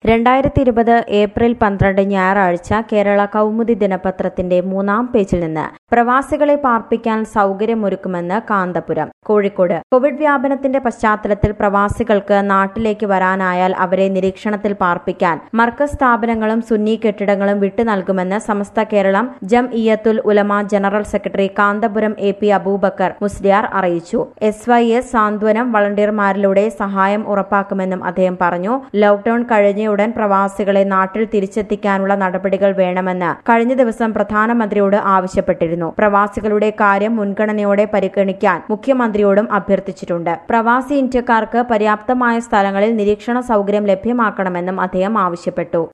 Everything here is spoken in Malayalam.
രണ്ടായിരത്തി ഇരുപത് ഏപ്രിൽ പന്ത്രണ്ട് ഞായറാഴ്ച കേരള കൗമുദി ദിനപത്രത്തിന്റെ മൂന്നാം പേജിൽ നിന്ന് പ്രവാസികളെ പാർപ്പിക്കാൻ സൗകര്യമൊരുക്കുമെന്ന് കാന്തപുരം കോഴിക്കോട് കോവിഡ് വ്യാപനത്തിന്റെ പശ്ചാത്തലത്തിൽ പ്രവാസികൾക്ക് നാട്ടിലേക്ക് വരാനായാൽ അവരെ നിരീക്ഷണത്തിൽ പാർപ്പിക്കാൻ മർക്കസ് സ്ഥാപനങ്ങളും സുന്നി കെട്ടിടങ്ങളും വിട്ടു നൽകുമെന്ന് Samastha Keralam Jamiyyathul Ulama general secretary Kanthapuram A P Aboobacker Musliyar അറിയിച്ചു എസ് വൈ എസ് സാന്ത്വനം വളണ്ടിയർമാരിലൂടെ സഹായം ഉറപ്പാക്കുമെന്നും അദ്ദേഹം പറഞ്ഞു ലോക്ഡൌൺ കഴിഞ്ഞയുടൻ പ്രവാസികളെ നാട്ടിൽ തിരിച്ചെത്തിക്കാനുള്ള നടപടികൾ വേണമെന്ന് കഴിഞ്ഞ ദിവസം പ്രധാനമന്ത്രിയോട് ആവശ്യപ്പെട്ടിരുന്നു പ്രവാസികളുടെ കാര്യം മുൻഗണനയോടെ പരിഗണിക്കാൻ മുഖ്യമന്ത്രിയോടും അഭ്യർത്ഥിച്ചിട്ടുണ്ട് പ്രവാസി ഇന്ത്യക്കാർക്ക് പര്യാപ്തമായ സ്ഥലങ്ങളിൽ നിരീക്ഷണ സൗകര്യം ലഭ്യമാക്കണമെന്നും അദ്ദേഹം ആവശ്യപ്പെട്ടു